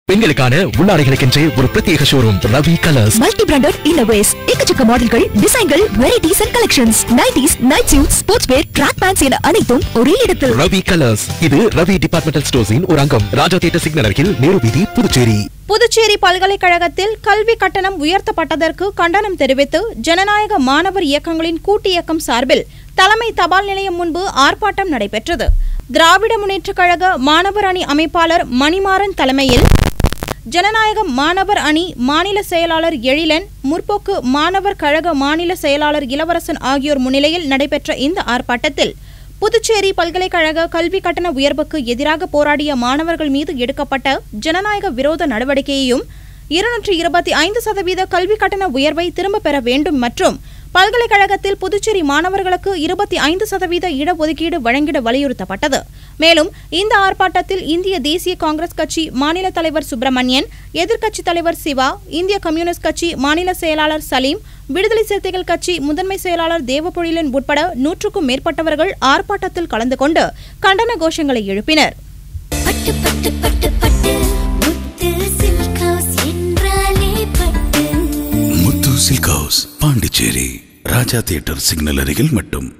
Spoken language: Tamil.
பெண்களுக்கான உள்ளாடைகளுக்கென்றே ஒரு பிரத்யேக showroom Ravi colours multi branded innerwears எக்கச்சக்க மாடல்கள் டிசைன்கள் varieties and collections nighties night suit sports wear track pants என அனைத்தும் ஒரே இடத்தில் ரவி கலர்ஸ் இது ரவி டிபார்ட்மெண்டல் ஸ்டோர்ஸின் ஒரு அங்கம் ராஜா தியேட்டர் சிக்னல் அருகில் நேரு வீதி புதுச்சேரி புதுச்சேரி பல்கலைக்கழகத்தில் கல்வி கட்டணம் உயர்த்தப்பட்டதற்கு கண்டனம் தெரிவித்து ஜனநாயக மாணவர் இயக்கங்களின் கூட்டு இயக்கம் சார்பில் தலைமை தபால் நிலையம் முன்பு ஆர்ப்பாட்டம் நடைபெற்றது திராவிட முன்னேற்றக் கழக மாணவர் அணி அமைப்பாளர் மணிமாறன் தலைமையில் ஜனநாயக மாணவர் அணி மாநில செயலாளர் எழிலன் முற்போக்கு மாணவர் கழக மாநில செயலாளர் இளவரசன் ஆகியோர் முன்னிலையில் நடைபெற்ற இந்த ஆர்ப்பாட்டத்தில் புதுச்சேரி பல்கலைக்கழக கல்வி கட்டண உயர்வுக்கு எதிராக போராடிய மாணவர்கள் மீது எடுக்கப்பட்ட ஜனநாயக விரோத நடவடிக்கையையும் இருநூற்றி இருபத்தி ஐந்து சதவீத கல்வி கட்டண உயர்வை திரும்பப் பெற வேண்டும் மற்றும் பல்கலைக்கழகத்தில் புதுச்சேரி மாணவர்களுக்கு இருபத்தி ஐந்து சதவீத இடஒதுக்கீடு வழங்கிட வலியுறுத்தப்பட்டது மேலும் இந்த ஆர்ப்பாட்டத்தில் இந்திய தேசிய காங்கிரஸ் கட்சி மாநில தலைவர் சுப்பிரமணியன் எதிர்க்கட்சித் தலைவர் சிவா இந்திய கம்யூனிஸ்ட் கட்சி மாநில செயலாளர் சலீம் விடுதலை சிறுத்தைகள் கட்சி முதன்மை செயலாளர் தேவபொழிலன் உட்பட நூற்றுக்கும் மேற்பட்டவர்கள் ஆர்ப்பாட்டத்தில் கலந்து கொண்டு கண்டன கோஷங்களை எழுப்பினர் பட்டு பட்டு பட்டு பட்டு முத்து சில்க் ஹவுஸ் என்றாலே பட்டு Muthu silk house Pondicherry Raja theatre signal அருகில் மட்டும்